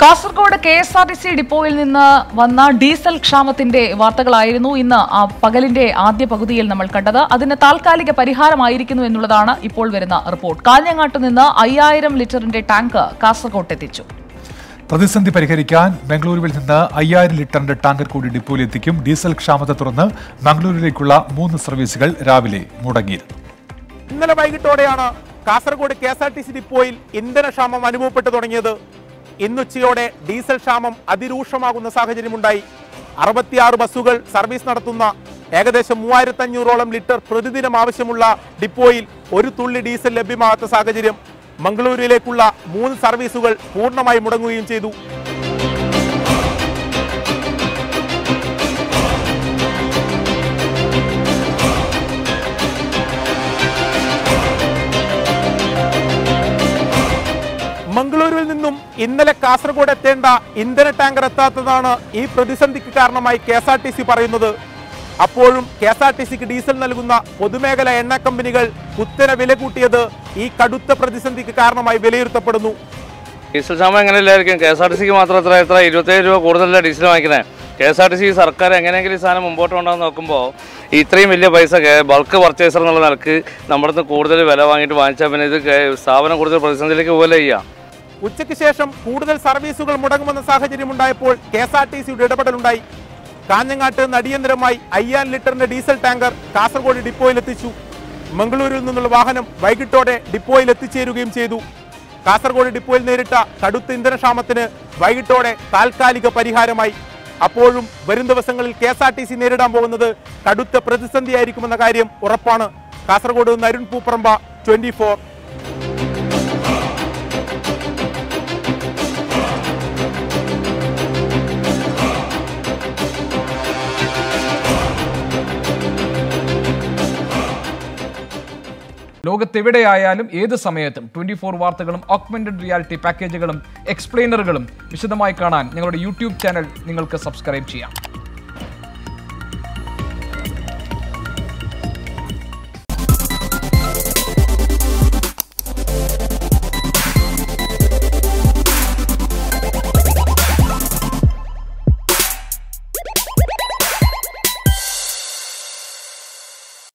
Kasaragod K S R T C ഡിപ്പോയിൽ നിന്ന് വന്ന ഡീസൽ ക്ഷാമത്തിന്റെ വാർത്തകളായിരുന്നു ഇന്ന് ആ പകലിന്റെ ആദ്യ പകുതിയിൽ നമ്മൾ കണ്ടത് അതിന് താൽക്കാലിക പരിഹാരമായിരിക്കുന്നു എന്നുള്ളതാണ് ഇപ്പോൾ വരുന്ന റിപ്പോർട്ട് കാഞ്ഞങ്ങാട്ട് നിന്ന് അയ്യായിരം ലിറ്ററിന്റെ ടാങ്ക് കാസർഗോഡ് എത്തിച്ചു പ്രതിസന്ധി പരിഹരിക്കാൻ ബംഗളൂരുവിൽ നിന്ന് അയ്യായിരം ലിറ്ററിന്റെ ടാങ്കർ കൂടി ഡിപ്പോയിലെത്തിക്കും ഡീസൽ ക്ഷാമത്തെ തുടർന്ന് മംഗളൂരുവിലേക്കുള്ള മൂന്ന് സർവീസുകൾ രാവിലെ മുടങ്ങിയിരുന്നു ഇന്നലെ വൈകിട്ടോടെയാണ് Kasaragod K S R T C ഡിപ്പോയിൽ ഇന്ധനക്ഷാമം അനുഭവപ്പെട്ടു തുടങ്ങിയത് ഇന്നുച്ചയോടെ ഡീസൽ ക്ഷാമം അതിരൂക്ഷമാകുന്ന സാഹചര്യമുണ്ടായി അറുപത്തിയാറ് ബസ്സുകൾ സർവീസ് നടത്തുന്ന ഏകദേശം മൂവായിരത്തി അഞ്ഞൂറോളം ലിറ്റർ പ്രതിദിനം ആവശ്യമുള്ള ഡിപ്പോയിൽ ഒരു തുള്ളി ഡീസൽ ലഭ്യമാകാത്ത സാഹചര്യം മംഗളൂരുവിലേക്കുള്ള മൂന്ന് സർവീസുകൾ പൂർണ്ണമായി മുടങ്ങുകയും ചെയ്തു മംഗളൂരുവിൽ നിന്നും ഇന്നലെ കാസർഗോഡ് എത്തേണ്ട ഇന്ധന ടാങ്കർ എത്താത്തതാണ് ഈ പ്രതിസന്ധിക്ക് കാരണമായി K S R T C പറയുന്നത് അപ്പോഴും കെ എസ് ആർ ടി സിക്ക് ഡീസൽ നൽകുന്ന പൊതുമേഖല എണ്ണ കമ്പനികൾ കുത്തനെ വില കൂട്ടിയത് ഈ കടുത്ത പ്രതിസന്ധിക്ക് കാരണമായി വിലയിരുത്തപ്പെടുന്നു ഡീസൽ ക്ഷാമം എങ്ങനെയല്ലായിരിക്കും കെ എസ് ആർ ടി സിക്ക് മാത്രം എത്ര എത്ര ഇരുപത്തേഴ് രൂപ കൂടുതലല്ല ഡീസൽ വാങ്ങിക്കുന്നത് K S R T C സർക്കാർ എങ്ങനെയെങ്കിലും ഈ സാധനം മുമ്പോട്ട് കൊണ്ടുവന്ന് നോക്കുമ്പോൾ ഇത്രയും വലിയ പൈസ ബൾക്ക് പർച്ചേസർ എന്നുള്ള നിലക്ക് നമ്മുടെ അടുത്ത് കൂടുതൽ വില വാങ്ങിയിട്ട് വാങ്ങിച്ചാൽ പിന്നെ ഇത് കേ- സ്ഥാപനം കൂടുതൽ പ്രതിസന്ധിയിലേക്ക് പോലെ ചെയ്യാം ഉച്ചയ്ക്ക് ശേഷം കൂടുതൽ സർവീസുകൾ മുടങ്ങുമെന്ന സാഹചര്യം ഉണ്ടായപ്പോൾ കെ എസ് ആർ ടി സിയുടെ ഇടപെടലുണ്ടായി കാഞ്ഞങ്ങാട്ട് നടിയന്തരമായി അയ്യായിരം ലിറ്ററിന്റെ ഡീസൽ ടാങ്കർ കാസർഗോഡ് ഡിപ്പോയിൽ എത്തിച്ചു മംഗളൂരിൽ നിന്നുള്ള വാഹനം വൈകിട്ടോടെ ഡിപ്പോയിൽ എത്തിച്ചേരുകയും ചെയ്തു കാസർഗോഡ് ഡിപ്പോയിൽ നേരിട്ട കടുത്ത ഇന്ധനക്ഷാമത്തിന് വൈകിട്ടോടെ താൽക്കാലിക പരിഹാരമായി അപ്പോഴും വരും ദിവസങ്ങളിൽ K S R T C നേരിടാൻ പോകുന്നത് കടുത്ത പ്രതിസന്ധിയായിരിക്കുമെന്ന കാര്യം ഉറപ്പാണ് കാസർഗോഡ് നിന്ന് അരുൺ പൂപ്പറമ്പ ട്വന്റി ഫോർ ലോകത്തെവിടെയായാലും ഏത് സമയത്തും ട്വന്റി ഫോർ വാർത്തകളും ഓഗ്മെന്റഡ് റിയാലിറ്റി പാക്കേജുകളും എക്സ്പ്ലെയിനറുകളും വിശദമായി കാണാൻ ഞങ്ങളുടെ യൂട്യൂബ് ചാനൽ നിങ്ങൾക്ക് സബ്സ്ക്രൈബ് ചെയ്യാം